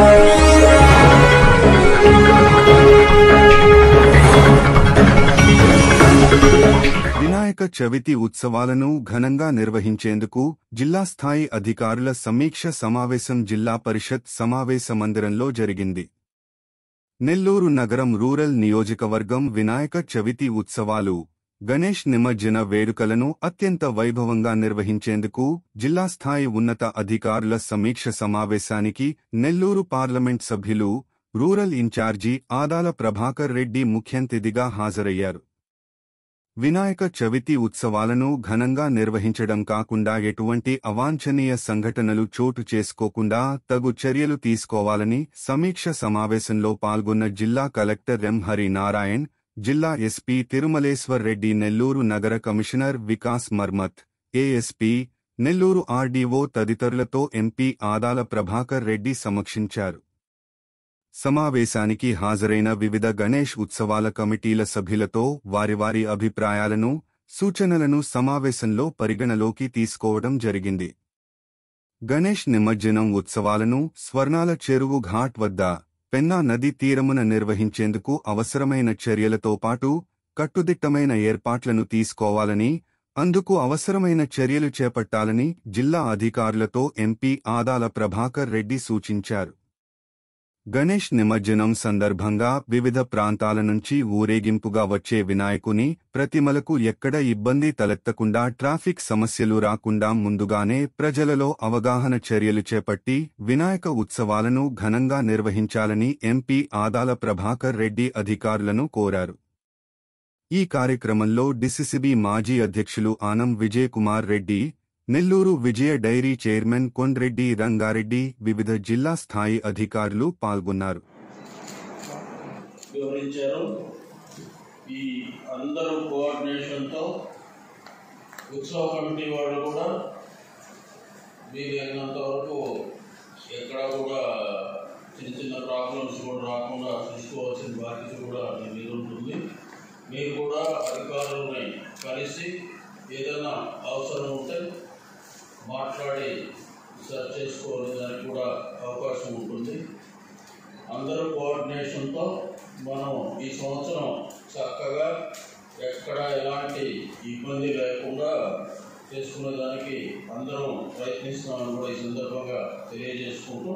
వినాయక చవితి ఉత్సవాలను ఘనంగా నిర్వహించేందుకు జిల్లా స్థాయి అధికారుల సమీక్ష సమావేశం జిల్లా పరిషత్ సమావేశ మందిరంలో జరిగింది నెల్లూరు నగరం రూరల్ నియోజకవర్గం వినాయక చవితి ఉత్సవాలు గణేష్ నిమజ్జన వేడుకలను అత్యంత వైభవంగా నిర్వహించేందుకు జిల్లా స్థాయి ఉన్నత అధికారుల సమీక్ష సమావేశానికి నెల్లూరు పార్లమెంట్ సభ్యులు రూరల్ ఇన్ఛార్జి ఆదాల ప్రభాకర్ రెడ్డి ముఖ్యంతిథిగా హాజరయ్యారు వినాయక చవితి ఉత్సవాలను ఘనంగా నిర్వహించడం కాకుండా ఎటువంటి అవాంఛనీయ సంఘటనలు చోటు చేసుకోకుండా తగు చర్యలు తీసుకోవాలని సమీక్ష సమావేశంలో పాల్గొన్న జిల్లా కలెక్టర్ ఎం హరి నారాయణ్ జిల్లా ఎస్పీ తిరుమలేశ్వర్ రెడ్డి నెల్లూరు నగర commissioner Vikas Marmat ASP Nellore RDO తదితరులతో ఎంపీ ఆదాల ప్రభాకర్ రెడ్డి సమీక్షించారు సమావేశానికి హాజరైన వివిధ గణేష్ ఉత్సవాల కమిటీల సభ్యులతో వారి వారి అభిప్రాయాలను సూచనలను సమావేశంలో పరిగణలోకి తీసుకోవడం జరిగింది గణేష్ నిమజ్జనం ఉత్సవాలను స్వర్ణాల చెరువు ఘాట్ వద్ద పెన్నా నది తీరమున నిర్వహించేందుకు అవసరమైన చర్యలతో పాటు కట్టుదిట్టమైన ఏర్పాట్లను తీసుకోవాలని అందుకు అవసరమైన చర్యలు చేపట్టాలని జిల్లా అధికారులతో ఎంపీ ఆదాల ప్రభాకర్ రెడ్డి సూచించారు గణేష్ నిమజ్జనం సందర్భంగా వివిధ ప్రాంతాల నుంచి ఊరేగింపుగా వచ్చే వినాయకుని ప్రతిమలకు ఎక్కడ ఇబ్బంది తలెత్తకుండా ట్రాఫిక్ సమస్యలు రాకుండా ముందుగానే ప్రజలలో అవగాహన చర్యలు చేపట్టి వినాయక ఉత్సవాలను ఘనంగా నిర్వహించాలని ఎంపీ ఆదాల ప్రభాకర్ రెడ్డి అధికారులను కోరారు ఈ కార్యక్రమంలో డిసిసిబి మాజీ అధ్యక్షులు ఆనం విజయ్ కుమార్ రెడ్డి నెల్లూరు విజయ డైరీ చైర్మన్ కొండ్రెడ్డి రంగారెడ్డి వివిధ జిల్లా స్థాయి అధికారులు పాల్గొన్నారు వివరించారు ఈ అందరూ కోఆర్డినేషన్తో ఉత్సవ కమిటీ వాళ్ళు కూడా వీలైనంత వరకు ఎక్కడ కూడా చిన్న చిన్న ప్రాబ్లమ్స్ కూడా రాకుండా చూసుకోవాల్సిన బాధ్యత కూడా మీ మీద ఉంటుంది మీరు కూడా అధికారులని కలిసి ఏదైనా అవసరం ఉంటే మాట్లాడి సెర్చ్ చేసుకోవడానికి కూడా అవకాశం ఉంటుంది అందరూ కోఆర్డినేషన్తో మనం ఈ సంవత్సరం చక్కగా ఎక్కడ ఎలాంటి ఇబ్బంది లేకుండా చేసుకునే దానికి అందరం ప్రయత్నిస్తున్నామని కూడా ఈ సందర్భంగా తెలియజేసుకుంటూ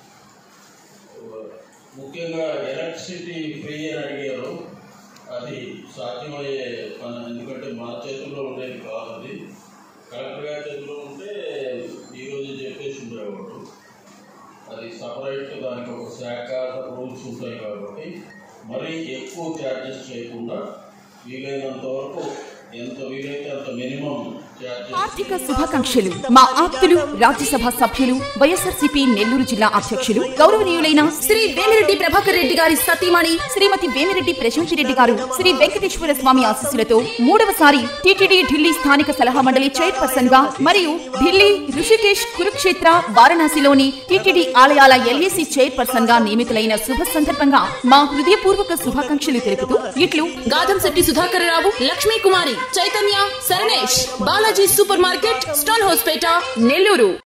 ముఖ్యంగా ఎలక్ట్రిసిటీ ఫ్రీ అని అడిగారు అది సాధ్యమయ్యే పని ఎందుకంటే మన చేతుల్లో ఉండేది కాదు అది కలెక్టర్ గారి చేతిలో ఉంటే ఈరోజు చెప్పేసి ఉండేవాడు అది సపరేట్ దానికి ఒక శాఖ రూల్స్ ఉంటాయి కాబట్టి మరీ ఎక్కువ ఛార్జెస్ చేయకుండా వీలైనంత వరకు ఎంత వీలైతే అంత మినిమం ఆర్థిక ఛార్జెస్ శుభాకాంక్షలు మా ఆప్తులు రాజ్యసభ సభ్యులు వైఎస్ఆర్సీపీ నెల్లూరు జిల్లా అధ్యక్షులు గౌరవనీయులైన శ్రీ వేమిరెడ్డి ప్రభాకర్ రెడ్డి గారి సతీమణి శ్రీమతి వేమిరెడ్డి ప్రశాంతి రెడ్డి గారు శ్రీ వెంకటేశ్వర స్వామి ఆశీస్సులతో మూడవసారి టీటీడీ ఢిల్లీ స్థానిక సలహా మండలి చైర్పర్సన్ గా మరియు ఢిల్లీ ఋషికేశ్ కురుక్షేత్ర వారణాసిలోని టీటీడీ ఆలయాల ఎల్ఏసీ చైర్పర్సన్ గా నియమితులైన శుభ సందర్భంగా మా హృదయపూర్వక శుభాకాంక్షలు తెలుపుతూ ఇట్లు Gadam Shetty Sudhakar Rao Lakshmi Kumari Chaitanya Sharanesh Balaji super market stone house Peta Nellore